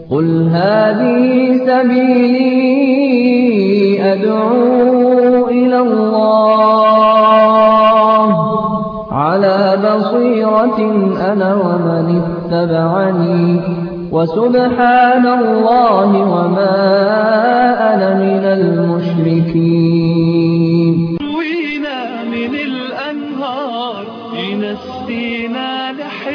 قل هذه سبيلي أدعو إلى الله على بصيرة أنا ومن اتبعني وسبحان الله وما أنا من المشركين روينا من الأنهار ينسينا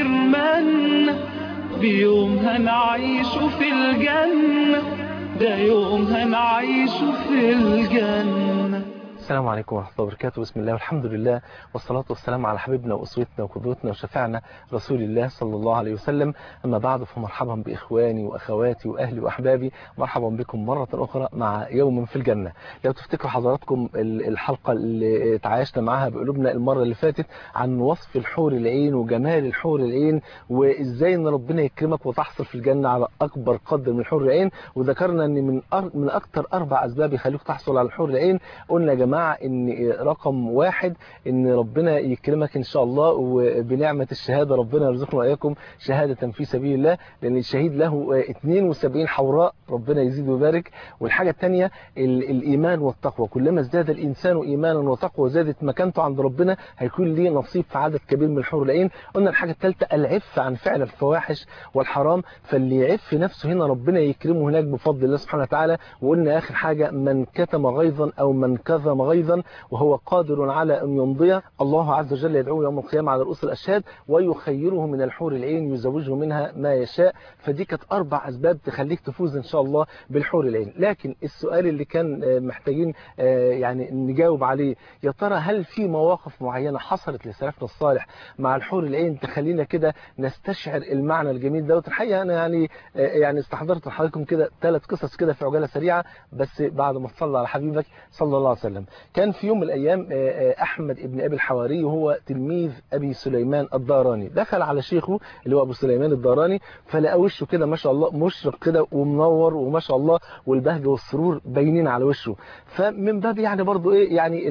لحرمنا بيوم هنعيش في الجنة ده يوم هنعيش في الجنة السلام عليكم ورحمة الله وبركاته بسم الله والحمد لله والصلاة والسلام على حبيبنا وأسوتنا وقدوتنا وشفعنا رسول الله صلى الله عليه وسلم أما بعد فمرحبا بإخواني وأخواتي وأهلي وأحبابي مرحبا بكم مرة أخرى مع يوم في الجنة لو تفتكروا حضراتكم الحلقة اللي تعايشنا معاها بقلوبنا المرة اللي فاتت عن وصف الحور العين وجمال الحور العين وإزاي أن ربنا يكرمك وتحصل في الجنة على أكبر قدر من الحور العين وذكرنا أن من أر... من أكتر أربع أسباب يخليك تحصل على الحور العين قلنا يا جماعة ان رقم واحد ان ربنا يكرمك ان شاء الله وبنعمة الشهادة ربنا يرزقنا واياكم شهادة في سبيل الله لان الشهيد له 72 حوراء ربنا يزيد ويبارك والحاجة الثانية الايمان والتقوى كلما ازداد الانسان ايمانا وتقوى زادت مكانته عند ربنا هيكون ليه نصيب في عدد كبير من الحور العين قلنا الحاجة الثالثة العف عن فعل الفواحش والحرام فاللي يعف نفسه هنا ربنا يكرمه هناك بفضل الله سبحانه وتعالى وقلنا اخر حاجة من كتم غيظا او من كظم غيظا وهو قادر على أن يمضي الله عز وجل يدعوه يوم القيامة على رؤوس الأشهاد ويخيره من الحور العين يزوجه منها ما يشاء فدي كانت أربع أسباب تخليك تفوز إن شاء الله بالحور العين لكن السؤال اللي كان محتاجين يعني نجاوب عليه يا ترى هل في مواقف معينة حصلت لسلفنا الصالح مع الحور العين تخلينا كده نستشعر المعنى الجميل دوت الحقيقة أنا يعني يعني استحضرت لحضراتكم كده ثلاث قصص كده في عجالة سريعة بس بعد ما تصلى على حبيبك صلى الله عليه وسلم كان في يوم من الأيام أحمد ابن أبي الحواري وهو تلميذ أبي سليمان الداراني دخل على شيخه اللي هو أبو سليمان الداراني فلقى وشه كده ما شاء الله مشرق كده ومنور وما شاء الله والبهجة والسرور باينين على وشه فمن باب يعني برضو إيه يعني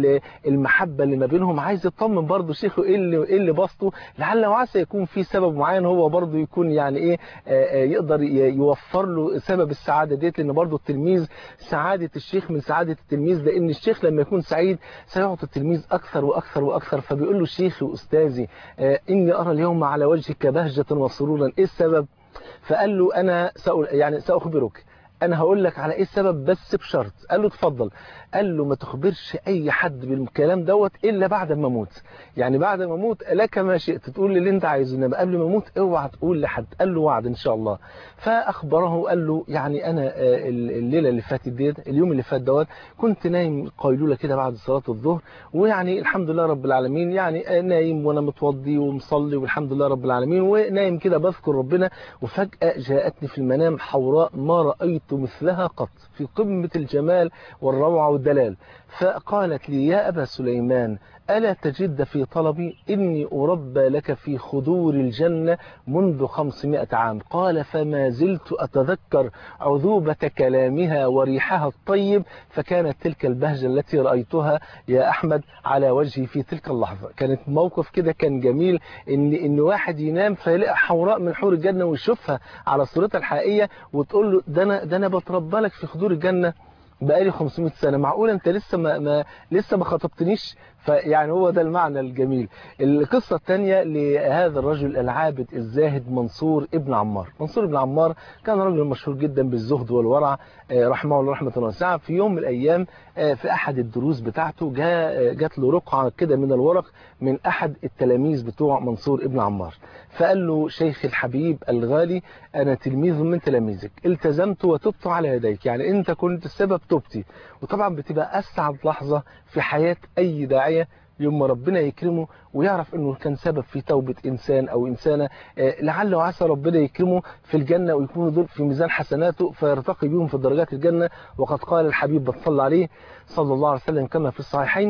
المحبة اللي ما بينهم عايز يطمن برضو شيخه إيه اللي, إيه اللي بسطه لعل وعسى يكون في سبب معين هو برضو يكون يعني إيه يقدر يوفر له سبب السعادة ديت لأن برضو التلميذ سعادة الشيخ من سعادة التلميذ لأن الشيخ لما يكون سعيد سيعطي التلميذ أكثر وأكثر وأكثر فبيقول له شيخي وأستاذي إني أرى اليوم على وجهك بهجة وسرورا إيه السبب فقال له أنا سأل يعني سأخبرك انا هقول لك على ايه السبب بس بشرط قال له اتفضل قال له ما تخبرش اي حد بالكلام دوت الا بعد ما اموت يعني بعد ما اموت لك ما شئت تقول لي اللي انت عايزه انما قبل ما اموت اوعى تقول لحد قال له وعد ان شاء الله فاخبره قال له يعني انا الليله اللي فاتت ديت اليوم اللي فات دوت كنت نايم قيلوله كده بعد صلاه الظهر ويعني الحمد لله رب العالمين يعني نايم وانا متوضي ومصلي والحمد لله رب العالمين ونايم كده بذكر ربنا وفجاه جاءتني في المنام حوراء ما رايت مثلها قط في قمة الجمال والروعة والدلال فقالت لي يا أبا سليمان ألا تجد في طلبي إني أربى لك في خدور الجنة منذ خمسمائة عام قال فما زلت أتذكر عذوبة كلامها وريحها الطيب فكانت تلك البهجة التي رأيتها يا أحمد على وجهي في تلك اللحظة كانت موقف كده كان جميل إن, إن واحد ينام فيلاقي حوراء من حور الجنة ويشوفها على صورتها الحقيقية وتقول له ده أنا, ده أنا بتربى لك في خدور الجنة بقالي 500 سنة معقول انت لسه ما, ما لسه ما خطبتنيش فيعني هو ده المعنى الجميل القصة الثانية لهذا الرجل العابد الزاهد منصور ابن عمار منصور ابن عمار كان رجل مشهور جدا بالزهد والورع رحمه الله رحمة واسعة في يوم من الأيام في أحد الدروس بتاعته جاء جات له رقعة كده من الورق من أحد التلاميذ بتوع منصور ابن عمار فقال له شيخ الحبيب الغالي أنا تلميذ من تلاميذك التزمت وتبت على يديك يعني أنت كنت السبب توبتي وطبعا بتبقى أسعد لحظة في حياة أي داعية يوم ما ربنا يكرمه ويعرف انه كان سبب في توبة انسان او انسانة لعل وعسى ربنا يكرمه في الجنة ويكونوا دول في ميزان حسناته فيرتقي بهم في درجات الجنة وقد قال الحبيب صلى عليه صلى الله عليه وسلم كما في الصحيحين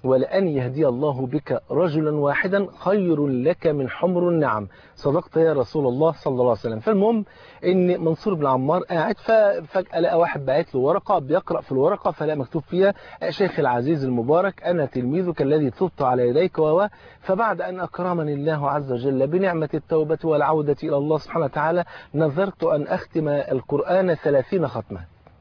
ولأن يهدي الله بك رجلا واحدا خير لك من حمر النعم صدقت يا رسول الله صلى الله عليه وسلم فالمهم ان منصور بن عمار قاعد ففجأة لقى واحد باعت له ورقة بيقرأ في الورقة فلا مكتوب فيها شيخ العزيز المبارك أنا تلميذك الذي تبت على يديك و فبعد أن أكرمني الله عز وجل بنعمة التوبة والعودة إلى الله سبحانه وتعالى نذرت أن أختم القرآن ثلاثين ختمة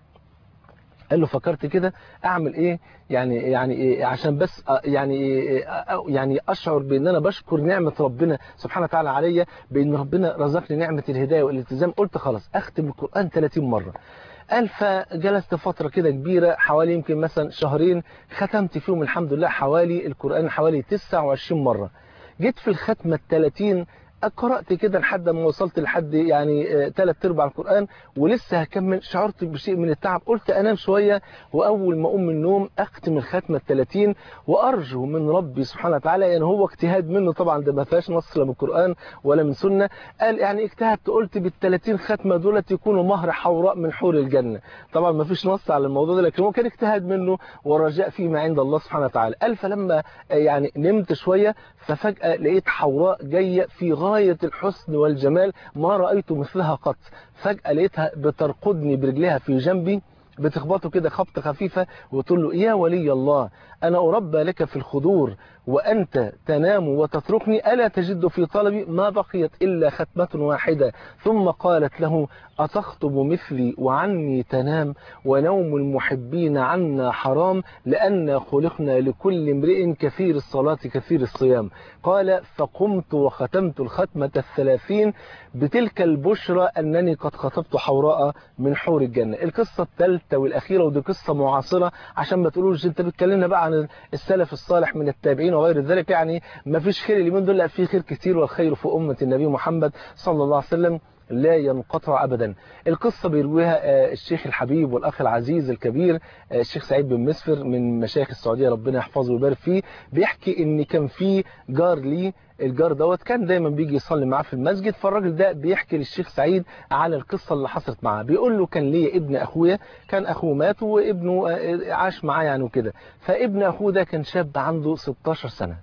قال له فكرت كده اعمل ايه يعني يعني إيه عشان بس يعني إيه يعني اشعر بان انا بشكر نعمه ربنا سبحانه وتعالى عليا بان ربنا رزقني نعمه الهدايه والالتزام قلت خلاص اختم القران 30 مره قال فجلست فترة كده كبيرة حوالي يمكن مثلا شهرين ختمت فيهم الحمد لله حوالي القرآن حوالي 29 مرة جيت في الختمة الثلاثين قرأت كده لحد ما وصلت لحد يعني ثلاث ارباع القرآن ولسه هكمل شعرت بشيء من التعب قلت انام شوية واول ما اقوم من النوم اختم الختمة الثلاثين وارجو من ربي سبحانه وتعالى يعني هو اجتهاد منه طبعا ده ما فيهاش نص لا من القرآن ولا من سنة قال يعني اجتهدت قلت بال30 ختمة دولت يكونوا مهر حوراء من حور الجنة طبعا ما فيش نص على الموضوع ده لكن هو كان اجتهاد منه ورجاء فيما عند الله سبحانه وتعالى قال فلما يعني نمت شوية ففجأة لقيت حوراء جاية في غاية الحسن والجمال ما رأيت مثلها قط فجأة لقيتها بترقدني برجلها في جنبي بتخبطه كده خبطة خفيفة وتقول له يا ولي الله أنا أربى لك في الخدور وأنت تنام وتتركني ألا تجد في طلبي ما بقيت إلا ختمة واحدة ثم قالت له أتخطب مثلي وعني تنام ونوم المحبين عنا حرام لأن خلقنا لكل امرئ كثير الصلاة كثير الصيام قال فقمت وختمت الختمة الثلاثين بتلك البشرى أنني قد خطبت حوراء من حور الجنة القصة الثالثة والأخيرة ودي قصة معاصرة عشان ما تقولوش أنت بتكلمنا بقى عن السلف الصالح من التابعين وغير ذلك يعني ما فيش خير اليومين دول لا في خير كتير والخير في أمة النبي محمد صلى الله عليه وسلم لا ينقطع أبدا القصة بيرويها الشيخ الحبيب والأخ العزيز الكبير الشيخ سعيد بن مسفر من مشايخ السعودية ربنا يحفظه ويبارك فيه بيحكي ان كان في جار ليه الجار دوت كان دايما بيجي يصلي معاه في المسجد فالراجل ده بيحكي للشيخ سعيد على القصة اللي حصلت معاه بيقول له كان ليه ابن أخويا كان أخوه مات وابنه عاش معاه يعني وكده فابن أخوه ده كان شاب عنده 16 سنة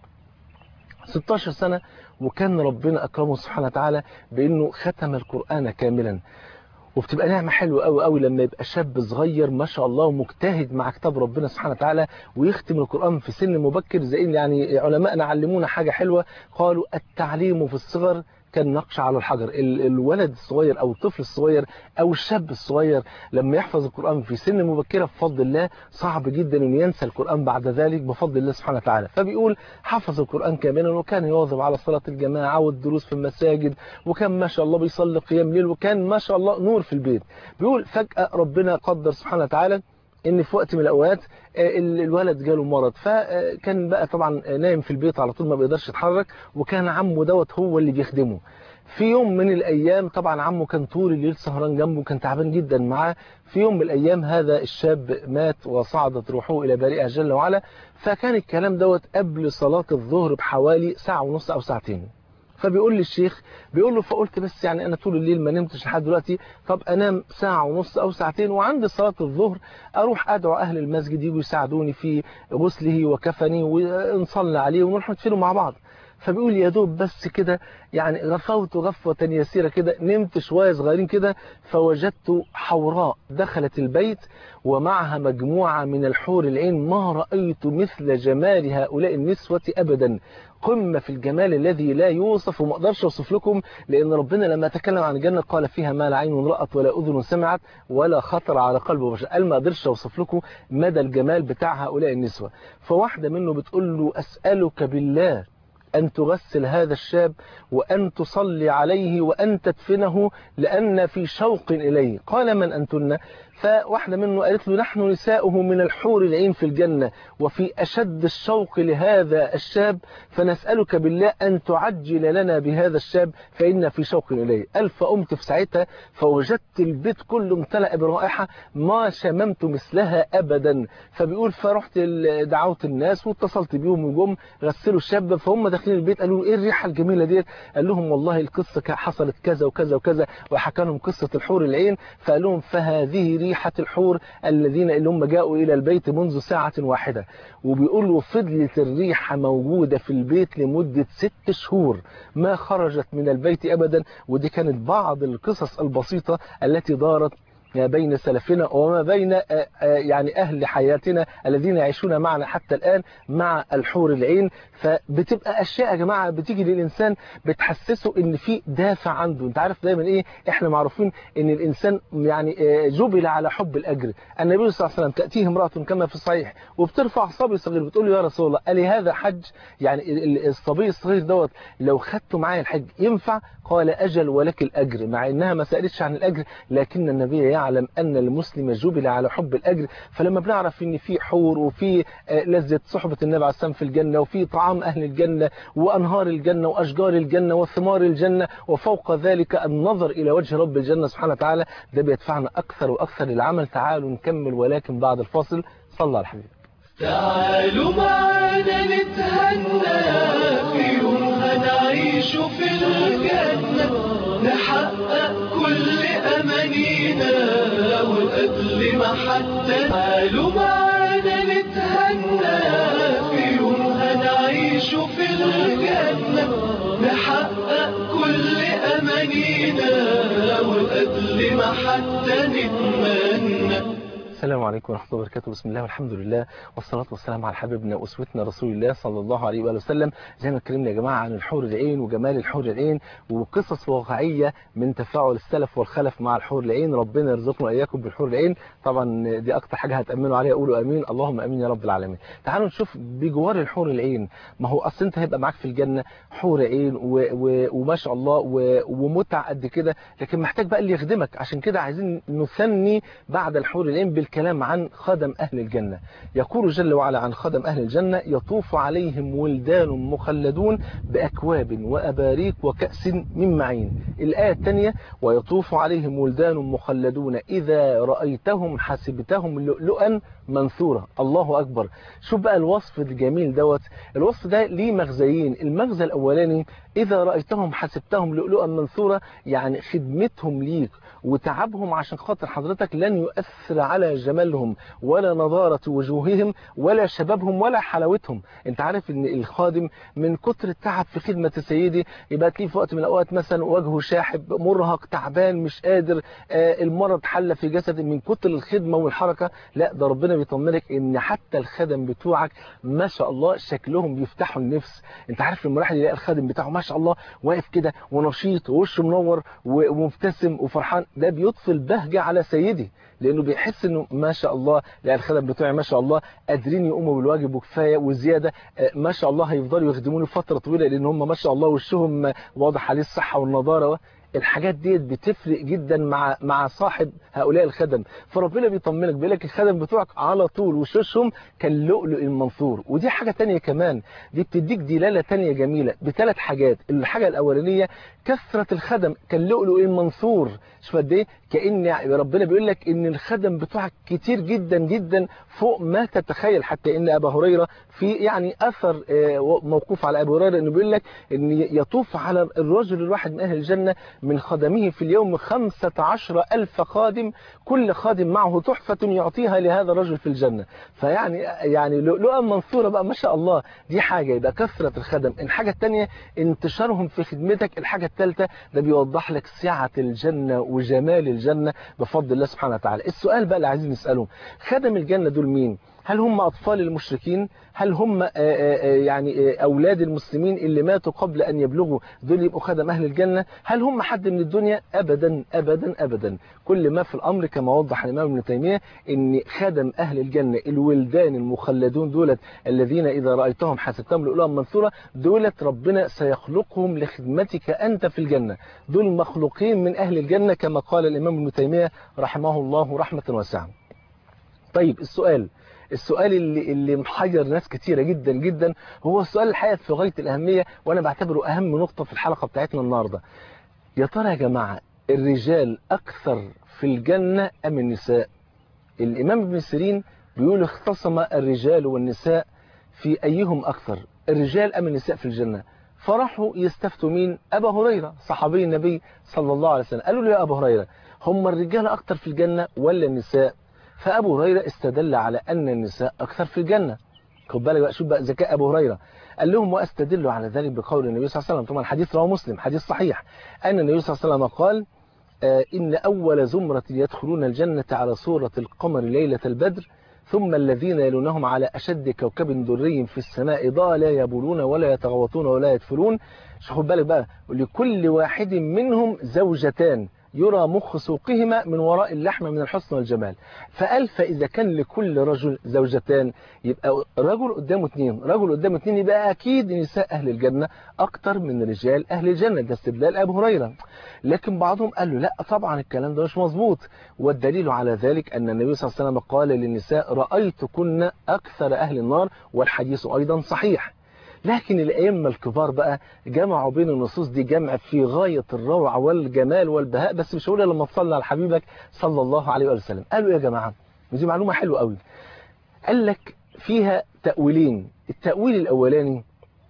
16 سنة وكان ربنا أكرمه سبحانه وتعالى بأنه ختم القرآن كاملا وبتبقى نعمة حلوة قوي قوي لما يبقى شاب صغير ما شاء الله ومجتهد مع كتاب ربنا سبحانه وتعالى ويختم القرآن في سن مبكر زي يعني علماءنا علمونا حاجة حلوة قالوا التعليم في الصغر كالنقش على الحجر الولد الصغير أو الطفل الصغير أو الشاب الصغير لما يحفظ القرآن في سن مبكرة بفضل الله صعب جدا أن ينسى القرآن بعد ذلك بفضل الله سبحانه وتعالى فبيقول حفظ القرآن كاملا وكان يواظب على صلاة الجماعة والدروس في المساجد وكان ما شاء الله بيصلي قيام ليل وكان ما شاء الله نور في البيت بيقول فجأة ربنا قدر سبحانه وتعالى ان في وقت من الاوقات الولد جاله مرض فكان بقى طبعا نايم في البيت على طول ما بيقدرش يتحرك وكان عمه دوت هو اللي بيخدمه في يوم من الايام طبعا عمه كان طول الليل سهران جنبه كان تعبان جدا معاه في يوم من الايام هذا الشاب مات وصعدت روحه الى بارئه جل وعلا فكان الكلام دوت قبل صلاه الظهر بحوالي ساعه ونص او ساعتين فبيقول لي الشيخ بيقول له فقلت بس يعني انا طول الليل ما نمتش لحد دلوقتي طب انام ساعه ونص او ساعتين وعند صلاه الظهر اروح ادعو اهل المسجد يجوا يساعدوني في غسله وكفني ونصلي عليه ونروح ندفنه مع بعض فبيقول يا دوب بس كده يعني غفوت غفوة يسيرة كده نمت شوية صغيرين كده فوجدت حوراء دخلت البيت ومعها مجموعة من الحور العين ما رأيت مثل جمال هؤلاء النسوة أبدا قمة في الجمال الذي لا يوصف وما اقدرش اوصف لكم لان ربنا لما تكلم عن الجنة قال فيها ما لا عين رأت ولا اذن سمعت ولا خطر على قلب بشر قال ما اقدرش اوصف لكم مدى الجمال بتاع هؤلاء النسوة فواحدة منه بتقول له اسألك بالله أن تغسل هذا الشاب وأن تصلي عليه وأن تدفنه لأن في شوق إليه قال من أنتن فواحدة منه قالت له نحن نساؤه من الحور العين في الجنة وفي أشد الشوق لهذا الشاب فنسألك بالله أن تعجل لنا بهذا الشاب فإن في شوق إليه قال فقمت في ساعتها فوجدت البيت كله امتلأ برائحة ما شممت مثلها أبدا فبيقول فرحت دعوت الناس واتصلت بيهم وجم غسلوا الشاب فهم داخلين البيت قالوا له ايه الريحه الجميله ديت قال لهم والله القصه ك- حصلت كذا وكذا وكذا وحكى لهم قصه الحور العين فقال لهم فهذه ريحه الحور الذين اللي هم جاءوا الى البيت منذ ساعه واحده وبيقول له فضلت الريحه موجوده في البيت لمده ست شهور ما خرجت من البيت ابدا ودي كانت بعض القصص البسيطه التي دارت بين سلفنا وما بين آه، آه، يعني أهل حياتنا الذين يعيشون معنا حتى الآن مع الحور العين فبتبقى أشياء يا جماعة بتيجي للإنسان بتحسسه إن في دافع عنده أنت عارف دايما إيه إحنا معروفين إن الإنسان يعني آه، جبل على حب الأجر النبي صلى الله عليه وسلم تأتيه امرأة كما في الصحيح وبترفع صبي صغير بتقول له يا رسول الله قال لي هذا حج يعني ال- ال- الصبي الصغير دوت لو خدته معايا الحج ينفع قال أجل ولك الأجر مع إنها ما سألتش عن الأجر لكن النبي يعلم أن المسلم جبل على حب الأجر فلما بنعرف إن في حور وفي آه، لذة صحبة النبي عليه السلام في الجنة وفي طعام أهل الجنة وأنهار الجنة وأشجار الجنة وثمار الجنة وفوق ذلك النظر إلى وجه رب الجنة سبحانه وتعالى ده بيدفعنا أكثر وأكثر للعمل تعالوا نكمل ولكن بعد الفاصل صلى على الحبيب تعالوا معانا نتهنى في يوم هنعيش في الجنة نحقق كل أمانينا وقبل ما حتى تعالوا معانا نتهنى في يوم هنعيش في الجنة نحقق كل أمانينا وقبل ما حتى نتمنى السلام عليكم ورحمة الله وبركاته بسم الله والحمد لله والصلاة والسلام على حبيبنا وأسوتنا رسول الله صلى الله عليه وآله وسلم زي ما اتكلمنا يا جماعة عن الحور العين وجمال الحور العين وقصص واقعية من تفاعل السلف والخلف مع الحور العين ربنا يرزقنا وإياكم بالحور العين طبعا دي أكتر حاجة هتأمنوا عليها قولوا أمين اللهم أمين يا رب العالمين تعالوا نشوف بجوار الحور العين ما هو أصل أنت هيبقى معاك في الجنة حور عين و... و... وما شاء الله و... ومتع قد كده لكن محتاج بقى اللي يخدمك عشان كده عايزين نثني بعد الحور العين بالكلام عن خدم أهل الجنة يقول جل وعلا عن خدم أهل الجنة يطوف عليهم ولدان مخلدون بأكواب وأباريق وكأس من معين الآية الثانية ويطوف عليهم ولدان مخلدون إذا رأيتهم حسبتهم لؤلؤا منثورة الله أكبر شوف بقى الوصف الجميل دوت الوصف ده ليه مغزيين المغزى الأولاني إذا رأيتهم حسبتهم لؤلؤا منثورة يعني خدمتهم ليك وتعبهم عشان خاطر حضرتك لن يؤثر على جمالهم ولا نضارة وجوههم ولا شبابهم ولا حلاوتهم انت عارف ان الخادم من كتر التعب في خدمة سيدي يبقى تلاقيه في وقت من الاوقات مثلا وجهه شاحب مرهق تعبان مش قادر آه المرض حل في جسده من كتر الخدمة والحركة لا ده ربنا بيطمنك ان حتى الخدم بتوعك ما شاء الله شكلهم بيفتحوا النفس انت عارف لما الواحد يلاقي الخادم بتاعه ما شاء الله واقف كده ونشيط ووشه منور ومبتسم وفرحان ده بيطفي البهجة على سيدي لانه بيحس انه ما شاء الله لا الخدم بتوعي ما شاء الله قادرين يقوموا بالواجب وكفايه وزياده ما شاء الله هيفضلوا يخدموني فتره طويله لان هم ما شاء الله وشهم واضح عليه الصحه والنضاره الحاجات ديت بتفرق جدا مع مع صاحب هؤلاء الخدم فربنا بيطمنك بيقول لك الخدم بتوعك على طول وشوشهم كاللؤلؤ المنثور ودي حاجه تانية كمان دي بتديك دلاله تانية جميله بثلاث حاجات الحاجه الاولانيه كثره الخدم كاللؤلؤ المنثور شوف قد ايه كان ربنا بيقول لك ان الخدم بتوعك كتير جدا جدا فوق ما تتخيل حتى ان ابا هريره في يعني اثر موقوف على ابي هريره انه بيقول لك ان يطوف على الرجل الواحد من اهل الجنه من خدمه في اليوم خمسة عشر ألف خادم كل خادم معه تحفة يعطيها لهذا الرجل في الجنة فيعني يعني لؤلؤا منصورة بقى ما شاء الله دي حاجة يبقى كثرة الخدم الحاجة الثانية انتشارهم في خدمتك الحاجة الثالثة ده بيوضح لك سعة الجنة وجمال الجنة بفضل الله سبحانه وتعالى السؤال بقى اللي عايزين نسأله خدم الجنة دول مين هل هم أطفال المشركين هل هم يعني أولاد المسلمين اللي ماتوا قبل أن يبلغوا دول يبقوا خدم أهل الجنة هل هم حد من الدنيا أبدا أبدا أبدا كل ما في الأمر كما وضح الإمام ابن تيمية أن خدم أهل الجنة الولدان المخلدون دولت الذين إذا رأيتهم حسبتهم لؤلؤا منثورة دولت ربنا سيخلقهم لخدمتك أنت في الجنة دول مخلوقين من أهل الجنة كما قال الإمام ابن تيمية رحمه الله رحمة واسعة طيب السؤال السؤال اللي اللي محير ناس كتيره جدا جدا هو السؤال الحقيقه في غايه الاهميه وانا بعتبره اهم نقطه في الحلقه بتاعتنا النهارده يا ترى يا جماعه الرجال اكثر في الجنه ام النساء الامام ابن سيرين بيقول اختصم الرجال والنساء في ايهم اكثر الرجال أم النساء في الجنة فراحوا يستفتوا مين أبا هريرة صحابي النبي صلى الله عليه وسلم قالوا له يا أبا هريرة هم الرجال أكتر في الجنة ولا النساء فأبو هريرة استدل على أن النساء أكثر في الجنة خد بالك بقى شوف بقى ذكاء أبو هريرة قال لهم واستدل على ذلك بقول النبي صلى الله عليه وسلم طبعا حديث رواه مسلم حديث صحيح أن النبي صلى الله عليه وسلم قال آه إن أول زمرة يدخلون الجنة على صورة القمر ليلة البدر ثم الذين يلونهم على أشد كوكب دري في السماء ضاء لا يبولون ولا يتغوطون ولا يدفلون خد بالك بقى لكل واحد منهم زوجتان يرى مخ سوقهما من وراء اللحم من الحسن والجمال فقال فإذا كان لكل رجل زوجتان يبقى رجل قدامه اثنين رجل قدامه اثنين يبقى أكيد نساء أهل الجنة أكتر من رجال أهل الجنة ده استدلال أبو هريرة لكن بعضهم قال له لا طبعا الكلام ده مش مظبوط والدليل على ذلك أن النبي صلى الله عليه وسلم قال للنساء رأيتكن أكثر أهل النار والحديث أيضا صحيح لكن الأئمة الكبار بقى جمعوا بين النصوص دي جمع في غاية الروعة والجمال والبهاء بس مش هقولها لما تصلي على حبيبك صلى الله عليه وسلم قالوا يا جماعة ودي معلومة حلوة قوي قال لك فيها تأويلين التأويل الأولاني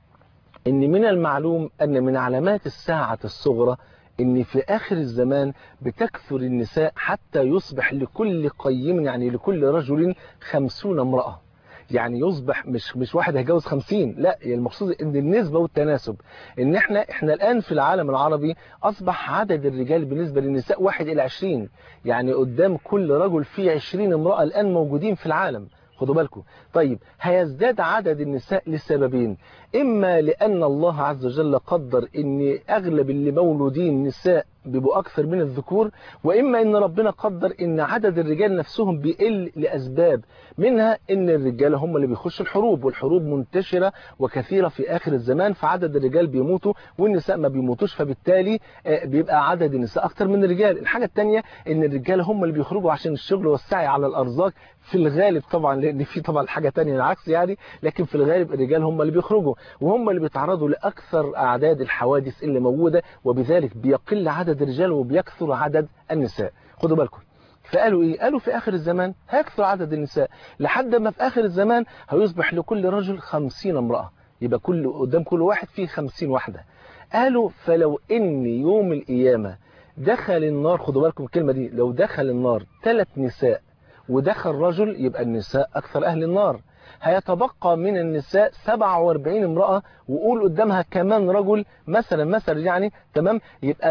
ان من المعلوم ان من علامات الساعة الصغرى ان في اخر الزمان بتكثر النساء حتى يصبح لكل قيم يعني لكل رجل خمسون امرأة يعني يصبح مش مش واحد هيجوز 50 لا المقصود ان النسبه والتناسب ان احنا احنا الان في العالم العربي اصبح عدد الرجال بالنسبه للنساء واحد الى 20 يعني قدام كل رجل في 20 امراه الان موجودين في العالم خدوا بالكم طيب هيزداد عدد النساء لسببين إما لأن الله عز وجل قدر أن أغلب اللي مولودين نساء بيبقوا أكثر من الذكور وإما أن ربنا قدر أن عدد الرجال نفسهم بيقل لأسباب منها أن الرجال هم اللي بيخشوا الحروب والحروب منتشرة وكثيرة في آخر الزمان فعدد الرجال بيموتوا والنساء ما بيموتوش فبالتالي بيبقى عدد النساء أكثر من الرجال الحاجة الثانية أن الرجال هم اللي بيخرجوا عشان الشغل والسعي على الأرزاق في الغالب طبعا لأن في طبعا حاجة تانية العكس يعني لكن في الغالب الرجال هم اللي بيخرجوا وهم اللي بيتعرضوا لأكثر أعداد الحوادث اللي موجودة وبذلك بيقل عدد الرجال وبيكثر عدد النساء خدوا بالكم فقالوا ايه قالوا في اخر الزمان هيكثر عدد النساء لحد ما في اخر الزمان هيصبح لكل رجل خمسين امرأة يبقى كل قدام كل واحد فيه خمسين واحدة قالوا فلو ان يوم القيامة دخل النار خدوا بالكم الكلمة دي لو دخل النار ثلاث نساء ودخل رجل يبقى النساء أكثر أهل النار هيتبقى من النساء 47 امرأة وقول قدامها كمان رجل مثلا مثلا يعني تمام يبقى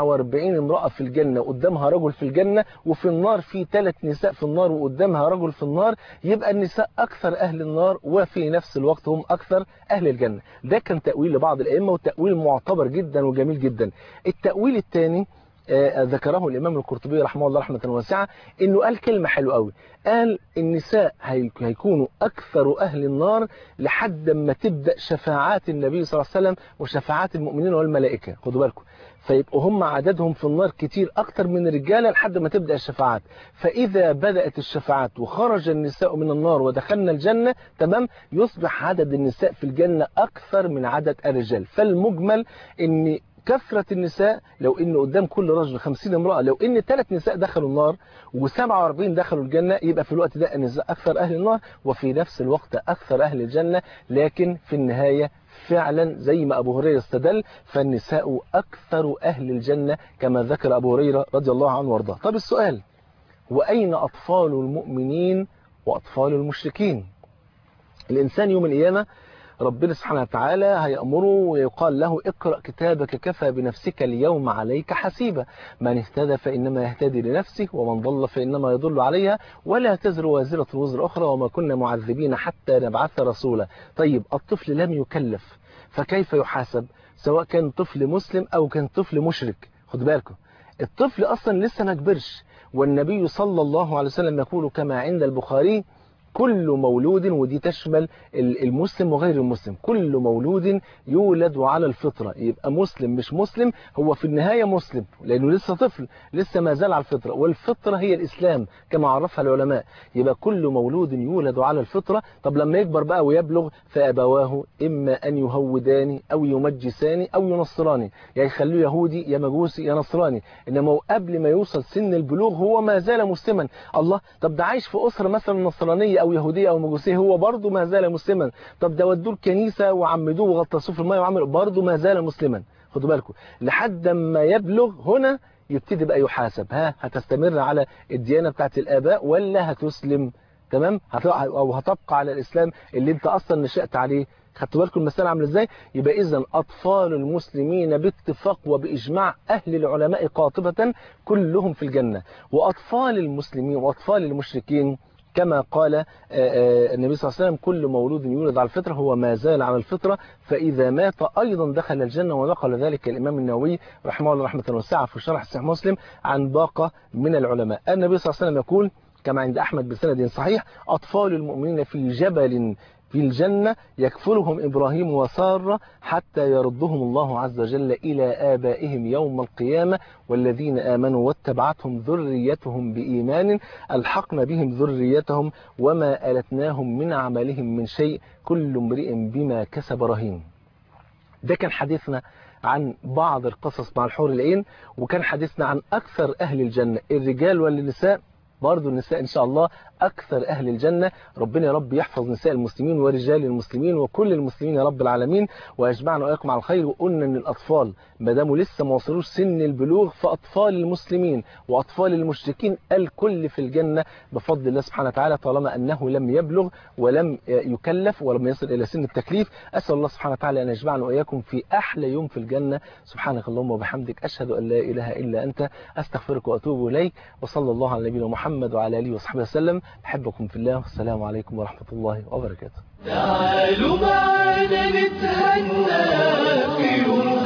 47 امرأة في الجنة قدامها رجل في الجنة وفي النار في ثلاث نساء في النار وقدامها رجل في النار يبقى النساء أكثر أهل النار وفي نفس الوقت هم أكثر أهل الجنة ده كان تأويل لبعض الأئمة وتأويل معتبر جدا وجميل جدا التأويل الثاني ذكره الإمام القرطبي رحمه الله رحمة واسعة إنه قال كلمة حلوة قوي قال النساء هيكونوا أكثر أهل النار لحد ما تبدأ شفاعات النبي صلى الله عليه وسلم وشفاعات المؤمنين والملائكة خدوا بالكم فيبقوا هم عددهم في النار كتير أكتر من الرجالة لحد ما تبدأ الشفاعات فإذا بدأت الشفاعات وخرج النساء من النار ودخلنا الجنة تمام يصبح عدد النساء في الجنة أكثر من عدد الرجال فالمجمل أن كثرة النساء لو ان قدام كل رجل 50 امرأة لو ان ثلاث نساء دخلوا النار و47 دخلوا الجنة يبقى في الوقت ده النساء أكثر أهل النار وفي نفس الوقت أكثر أهل الجنة لكن في النهاية فعلا زي ما أبو هريرة استدل فالنساء أكثر أهل الجنة كما ذكر أبو هريرة رضي الله عنه وارضاه طب السؤال وأين أطفال المؤمنين وأطفال المشركين الإنسان يوم القيامة ربنا سبحانه وتعالى هيأمره ويقال له اقرأ كتابك كفى بنفسك اليوم عليك حسيبا من اهتدى فإنما يهتدي لنفسه ومن ضل فإنما يضل عليها ولا تزر وازرة وزر أخرى وما كنا معذبين حتى نبعث رسولا طيب الطفل لم يكلف فكيف يحاسب سواء كان طفل مسلم أو كان طفل مشرك خد بالكم الطفل أصلا لسه ما كبرش والنبي صلى الله عليه وسلم يقول كما عند البخاري كل مولود ودي تشمل المسلم وغير المسلم كل مولود يولد على الفطرة يبقى مسلم مش مسلم هو في النهاية مسلم لأنه لسه طفل لسه ما زال على الفطرة والفطرة هي الإسلام كما عرفها العلماء يبقى كل مولود يولد على الفطرة طب لما يكبر بقى ويبلغ فأبواه إما أن يهوداني أو يمجساني أو ينصراني يعني يخلوه يهودي يا مجوسي يا نصراني إنما قبل ما يوصل سن البلوغ هو ما زال مسلما الله طب ده عايش في أسرة مثلا نصرانية أو او يهوديه او مجوسيه هو برضه ما زال مسلما طب ده ودوه الكنيسه وعمدوه وغطسوه في الميه وعملوا برضه ما زال مسلما خدوا بالكم لحد ما يبلغ هنا يبتدي بقى يحاسب ها هتستمر على الديانه بتاعت الاباء ولا هتسلم تمام او هتبقى على الاسلام اللي انت اصلا نشات عليه خدتوا بالكم المسألة عامله ازاي يبقى اذا اطفال المسلمين باتفاق وباجماع اهل العلماء قاطبة كلهم في الجنة واطفال المسلمين واطفال المشركين كما قال النبي صلى الله عليه وسلم كل مولود يولد على الفطرة هو ما زال على الفطرة فإذا مات أيضا دخل الجنة ونقل ذلك الإمام النووي رحمه الله رحمة واسعة في شرح صحيح مسلم عن باقة من العلماء النبي صلى الله عليه وسلم يقول كما عند أحمد بسند صحيح أطفال المؤمنين في جبل في الجنة يكفلهم إبراهيم وسارة حتى يردهم الله عز وجل إلى آبائهم يوم القيامة والذين آمنوا واتبعتهم ذريتهم بإيمان ألحقنا بهم ذريتهم وما ألتناهم من عملهم من شيء كل امرئ بما كسب رهين ده كان حديثنا عن بعض القصص مع الحور العين وكان حديثنا عن أكثر أهل الجنة الرجال والنساء برضو النساء إن شاء الله أكثر أهل الجنة ربنا يا رب يحفظ نساء المسلمين ورجال المسلمين وكل المسلمين يا رب العالمين ويجمعنا وإياكم على الخير وقلنا أن الأطفال ما داموا لسه ما وصلوش سن البلوغ فأطفال المسلمين وأطفال المشركين الكل في الجنة بفضل الله سبحانه وتعالى طالما أنه لم يبلغ ولم يكلف ولم يصل إلى سن التكليف أسأل الله سبحانه وتعالى أن يجمعنا وإياكم في أحلى يوم في الجنة سبحانك اللهم وبحمدك أشهد أن لا إله إلا أنت أستغفرك وأتوب إليك وصلى الله على نبينا محمد وعلى آله وصحبه وسلم أحبكم في الله والسلام عليكم ورحمة الله وبركاته تعالوا معنا نتهنى في يوم